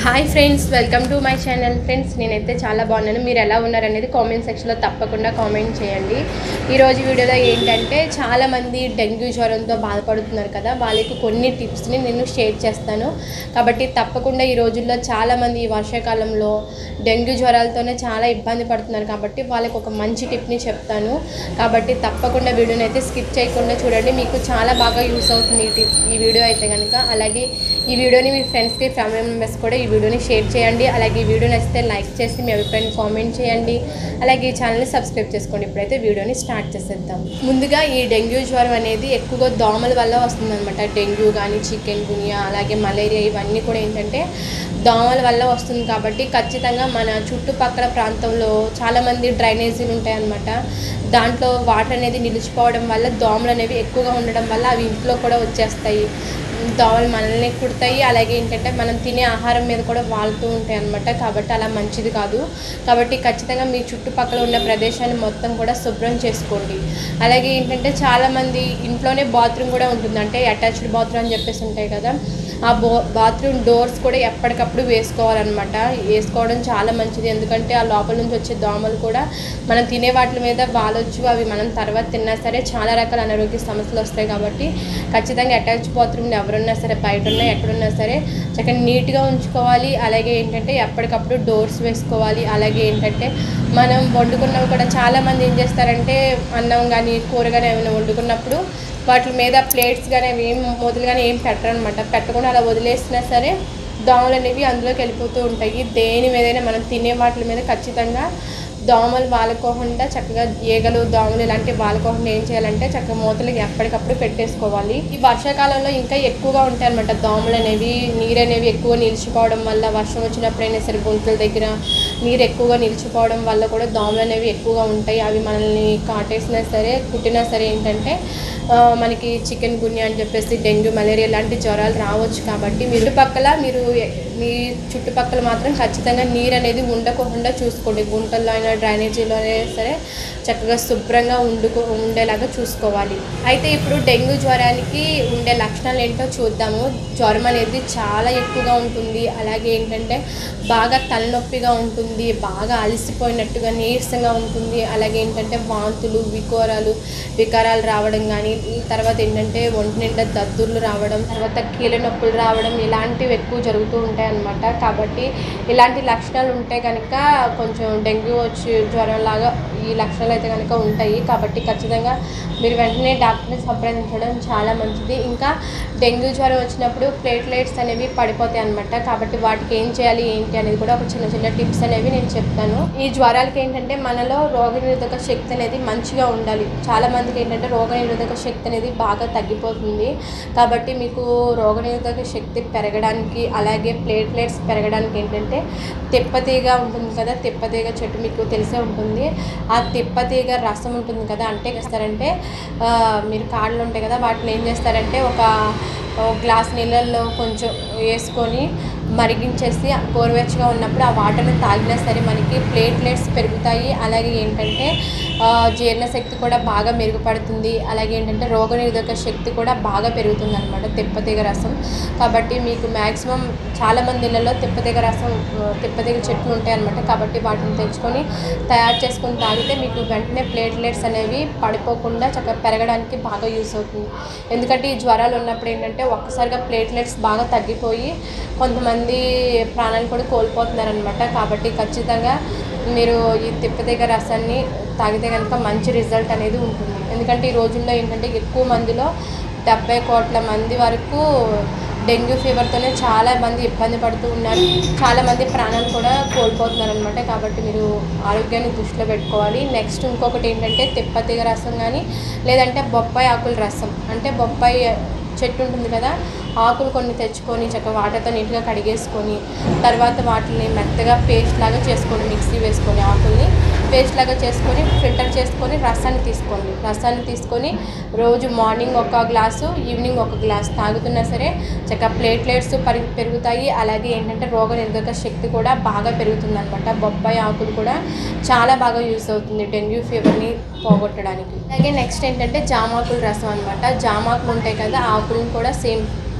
hi friends welcome to my channel friends నేనైతే చాలా బాగున్నాను మీరు ఎలా ఉన్నారనేది కామెంట్ సెక్షన్లో తప్పకుండా కామెంట్ చేయండి ఈరోజు వీడియోలో ఏంటంటే చాలామంది డెంగ్యూ జ్వరంతో బాధపడుతున్నారు కదా వాళ్ళకి కొన్ని టిప్స్ని నేను షేర్ చేస్తాను కాబట్టి తప్పకుండా ఈ రోజుల్లో చాలామంది ఈ వర్షాకాలంలో డెంగ్యూ జ్వరాలతోనే చాలా ఇబ్బంది పడుతున్నారు కాబట్టి వాళ్ళకి ఒక మంచి టిప్ని చెప్తాను కాబట్టి తప్పకుండా వీడియోని అయితే స్కిప్ చేయకుండా చూడండి మీకు చాలా బాగా యూస్ అవుతుంది ఈ టిప్ ఈ వీడియో అయితే కనుక అలాగే ఈ వీడియోని మీ ఫ్రెండ్స్కి ఫ్యామిలీ మెంబర్స్ కూడా ఈ వీడియోని షేర్ చేయండి అలాగే ఈ వీడియో నచ్చితే లైక్ చేసి మీ అభిప్రాయాన్ని కామెంట్ చేయండి అలాగే ఈ ఛానల్ని సబ్స్క్రైబ్ చేసుకోండి ఇప్పుడైతే వీడియోని స్టార్ట్ చేసేద్దాం ముందుగా ఈ డెంగ్యూ జ్వరం అనేది ఎక్కువగా దోమల వల్ల వస్తుందన్నమాట డెంగ్యూ కానీ చికెన్ గునియా అలాగే మలేరియా ఇవన్నీ కూడా ఏంటంటే దోమల వల్ల వస్తుంది కాబట్టి ఖచ్చితంగా మన చుట్టుపక్కల ప్రాంతంలో చాలామంది డ్రైనేజీలు ఉంటాయన్నమాట దాంట్లో వాటర్ అనేది నిలిచిపోవడం వల్ల దోమలు అనేవి ఎక్కువగా ఉండడం వల్ల అవి ఇంట్లో కూడా వచ్చేస్తాయి దోమలు మనల్ని కుడతాయి అలాగే ఏంటంటే మనం తినే ఆహారం మీద కూడా వాళ్తూ ఉంటాయి అన్నమాట కాబట్టి అలా మంచిది కాదు కాబట్టి ఖచ్చితంగా మీ చుట్టుపక్కల ఉన్న ప్రదేశాన్ని మొత్తం కూడా శుభ్రం చేసుకోండి అలాగే ఏంటంటే చాలామంది ఇంట్లోనే బాత్రూమ్ కూడా ఉంటుంది అంటే అటాచ్డ్ బాత్రూమ్ అని చెప్పేసి ఉంటాయి కదా ఆ బో బాత్రూమ్ డోర్స్ కూడా ఎప్పటికప్పుడు వేసుకోవాలన్నమాట వేసుకోవడం చాలా మంచిది ఎందుకంటే ఆ లోపల నుంచి వచ్చే దోమలు కూడా మనం తినే వాటి మీద వాలొచ్చు అవి మనం తర్వాత తిన్నా సరే చాలా రకాల అనారోగ్య సమస్యలు వస్తాయి కాబట్టి ఖచ్చితంగా అటాచ్ బాత్రూమ్ని ఎవరున్నా సరే బయట ఉన్నా ఎక్కడున్నా సరే చక్కగా నీట్గా ఉంచుకోవాలి అలాగే ఏంటంటే ఎప్పటికప్పుడు డోర్స్ వేసుకోవాలి అలాగే ఏంటంటే మనం వండుకున్నవి కూడా చాలామంది ఏం చేస్తారంటే అన్నం కానీ కూర కానీ ఏమైనా వండుకున్నప్పుడు వాటి మీద ప్లేట్స్ కానీ అవి ఏం మొదలు కానీ ఏం పెట్టరనమాట పెట్టకుండా అలా వదిలేసినా సరే దోమలు అనేవి అందులోకి వెళ్ళిపోతూ ఉంటాయి దేని మీదైనా మనం తినే వాటి మీద ఖచ్చితంగా దోమలు వాలుకోకుండా చక్కగా ఈగలు దోమలు ఇలాంటివి వాలుకోకుండా ఏం చేయాలంటే చక్కగా మూతలు ఎప్పటికప్పుడు పెట్టేసుకోవాలి ఈ వర్షాకాలంలో ఇంకా ఎక్కువగా ఉంటాయి అనమాట దోమలు అనేవి నీరు అనేవి ఎక్కువ నిలిచిపోవడం వల్ల వర్షం వచ్చినప్పుడైనా సరే గుంటల దగ్గర నీరు ఎక్కువగా నిలిచిపోవడం వల్ల కూడా దోమలు అనేవి ఎక్కువగా ఉంటాయి అవి మనల్ని కాటేసినా సరే కుట్టినా సరే ఏంటంటే ఆ, మనకి చికెన్ గున్యా అని చెప్పేసి డెంగ్యూ మలేరియా లాంటి జ్వరాలు రావచ్చు కాబట్టి మీ చుట్టుపక్కల మీరు ఎ- మీ చుట్టుపక్కల మాత్రం ఖచ్చితంగా నీరు అనేది ఉండకుండా చూసుకోండి గుంటల్లో అయినా డ్రైనేజీలో అయినా సరే చక్కగా శుభ్రంగా ఉండుకో ఉండేలాగా చూసుకోవాలి అయితే ఇప్పుడు డెంగ్యూ జ్వరానికి ఉండే లక్షణాలు ఏంటో చూద్దాము జ్వరం అనేది చాలా ఎక్కువగా ఉంటుంది అలాగే ఏంటంటే బాగా తలనొప్పిగా ఉంటుంది బాగా అలసిపోయినట్టుగా నీరసంగా ఉంటుంది అలాగే ఏంటంటే వాంతులు వికోరాలు వికారాలు రావడం కానీ తర్వాత ఏంటంటే ఒంటి నిండా దద్దుర్లు రావడం తర్వాత కీళ్ళ నొప్పులు రావడం ఇలాంటివి ఎక్కువ జరుగుతూ ఉంటాయి అన్నమాట కాబట్టి ఇలాంటి లక్షణాలు ఉంటే కనుక కొంచెం డెంగ్యూ వచ్చి జ్వరం లాగా ఈ లక్షణాలు అయితే కనుక ఉంటాయి కాబట్టి ఖచ్చితంగా మీరు వెంటనే డాక్టర్ని సంప్రదించడం చాలా మంచిది ఇంకా డెంగ్యూ జ్వరం వచ్చినప్పుడు ప్లేట్లెట్స్ అనేవి పడిపోతాయి అనమాట కాబట్టి వాటికి ఏం చేయాలి ఏంటి అనేది కూడా ఒక చిన్న చిన్న టిప్స్ అనేవి నేను చెప్తాను ఈ జ్వరాలకి ఏంటంటే మనలో రోగనిరోధక శక్తి అనేది మంచిగా ఉండాలి చాలా మందికి ఏంటంటే రోగనిరోధక శక్తి అనేది బాగా తగ్గిపోతుంది కాబట్టి మీకు రోగనిరోధక శక్తి పెరగడానికి అలాగే ప్లేట్లెట్స్ పెరగడానికి ఏంటంటే తిప్పతీగ ఉంటుంది కదా తిప్పతీగ చెట్టు మీకు తెలిసే ఉంటుంది ఆ తిప్పతీగ రసం ఉంటుంది కదా అంటే చేస్తారంటే ఆ, మీరు కాళ్ళు ఉంటాయి కదా వాటిని ఏం చేస్తారంటే ఒక ఒక గ్లాస్ నీళ్ళల్లో కొంచెం వేసుకొని మరిగించేసి గోరువెచ్చగా ఉన్నప్పుడు ఆ వాటర్ని తాగినా సరే మనకి ప్లేట్లెట్స్ పెరుగుతాయి అలాగే ఏంటంటే ఆ, జీర్ణశక్తి కూడా బాగా మెరుగుపడుతుంది అలాగే ఏంటంటే రోగనిరోధక శక్తి కూడా బాగా పెరుగుతుంది అనమాట తిప్పతీగ రసం కాబట్టి మీకు మ్యాక్సిమం చాలామంది ఇళ్ళలో తిప్పతీగ రసం ఆ, తిప్పతీగ చెట్లు ఉంటాయి అనమాట కాబట్టి వాటిని తెచ్చుకొని తయారు చేసుకొని తాగితే మీకు వెంటనే ప్లేట్లెట్స్ అనేవి పడిపోకుండా చక్కగా పెరగడానికి బాగా యూస్ అవుతుంది ఎందుకంటే ఈ జ్వరాలు ఉన్నప్పుడు ఏంటంటే ఒక్కసారిగా ప్లేట్లెట్స్ బాగా తగ్గిపోయి కొంతమంది ప్రాణాలు కూడా కోల్పోతున్నారనమాట కాబట్టి ఖచ్చితంగా మీరు ఈ తిప్పతీగ రసాన్ని తాగితే కనుక మంచి రిజల్ట్ అనేది ఉంటుంది ఎందుకంటే ఈ రోజుల్లో ఏంటంటే ఎక్కువ మందిలో డెబ్బై కోట్ల మంది వరకు డెంగ్యూ ఫీవర్తోనే చాలా మంది ఇబ్బంది పడుతూ ఉన్నారు చాలా మంది ప్రాణాలు కూడా కోల్పోతున్నారు అనమాట కాబట్టి మీరు ఆరోగ్యాన్ని దృష్టిలో పెట్టుకోవాలి నెక్స్ట్ ఇంకొకటి ఏంటంటే తిప్పతీగ రసం కానీ లేదంటే బొప్పాయి ఆకుల రసం అంటే బొప్పాయి చెట్టు ఉంటుంది కదా ఆకులు కొన్ని తెచ్చుకొని చక్కగా వాటర్తో నీట్గా కడిగేసుకొని తర్వాత వాటిని మెత్తగా పేస్ట్ లాగా చేసుకోండి మిక్సీ వేసుకొని ఆకుల్ని పేస్ట్ లాగా చేసుకొని ఫిల్టర్ చేసుకొని రసాన్ని తీసుకోండి రసాన్ని తీసుకొని రోజు మార్నింగ్ ఒక గ్లాసు ఈవినింగ్ ఒక గ్లాస్ తాగుతున్నా సరే చక్కగా ప్లేట్లెట్స్ పరి పెరుగుతాయి అలాగే ఏంటంటే రోగ నిరోధక శక్తి కూడా బాగా పెరుగుతుంది అనమాట బొప్పాయి ఆకులు కూడా చాలా బాగా యూస్ అవుతుంది డెంగ్యూ ఫీవర్ని పోగొట్టడానికి అలాగే నెక్స్ట్ ఏంటంటే జామాకుల రసం అనమాట జామాకులు ఉంటాయి కదా ఆకులను కూడా సేమ్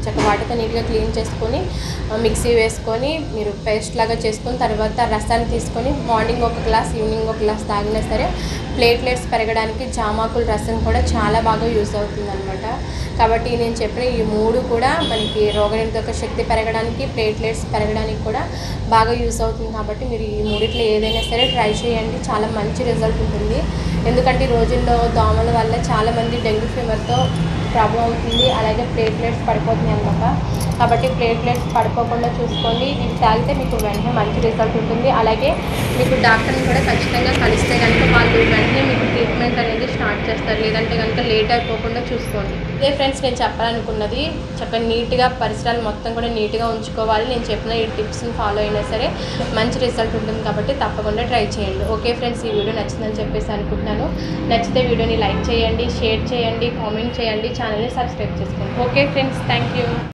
చక్క వాటితో నీట్గా క్లీన్ చేసుకొని ఆ, మిక్సీ వేసుకొని మీరు పేస్ట్ లాగా చేసుకొని తర్వాత రసాన్ని తీసుకొని మార్నింగ్ ఒక గ్లాస్ ఈవినింగ్ ఒక గ్లాస్ తాగినా సరే ప్లేట్లెట్స్ పెరగడానికి జామాకుల రసం కూడా చాలా బాగా యూస్ అవుతుంది అనమాట కాబట్టి నేను చెప్పిన ఈ మూడు కూడా మనకి రోగనిరోధక శక్తి పెరగడానికి ప్లేట్లెట్స్ పెరగడానికి కూడా బాగా యూస్ అవుతుంది కాబట్టి మీరు ఈ మూడిట్లో ఏదైనా సరే ట్రై చేయండి చాలా మంచి రిజల్ట్ ఉంటుంది ఎందుకంటే ఈ రోజుల్లో దోమల వల్ల చాలామంది డెంగ్యూ ఫీవర్తో ప్రాబ్లం అవుతుంది అలాగే ప్లేట్లెట్స్ పడిపోతున్నాయి అనమాట కాబట్టి ప్లేట్లెట్స్ పడిపోకుండా చూసుకోండి ఇవి తాగితే మీకు వెంటనే మంచి రిజల్ట్ ఉంటుంది అలాగే మీకు డాక్టర్ని కూడా ఖచ్చితంగా కలిస్తే కనుక వాళ్ళు వెంటనే మీకు ట్రీట్మెంట్ అనేది స్టార్ట్ చేస్తారు లేదంటే కనుక లేట్ అయిపోకుండా చూసుకోండి ఇదే ఫ్రెండ్స్ నేను చెప్పాలనుకున్నది చక్కగా నీట్గా పరిసరాలు మొత్తం కూడా నీట్గా ఉంచుకోవాలి నేను చెప్పిన ఈ టిప్స్ని ఫాలో అయినా సరే మంచి రిజల్ట్ ఉంటుంది కాబట్టి తప్పకుండా ట్రై చేయండి ఓకే ఫ్రెండ్స్ ఈ వీడియో నచ్చిందని చెప్పేసి అనుకుంటున్నాను నచ్చితే వీడియోని లైక్ చేయండి షేర్ చేయండి కామెంట్ చేయండి ఛానల్ని సబ్స్క్రైబ్ చేసుకోండి ఓకే ఫ్రెండ్స్ థ్యాంక్ యూ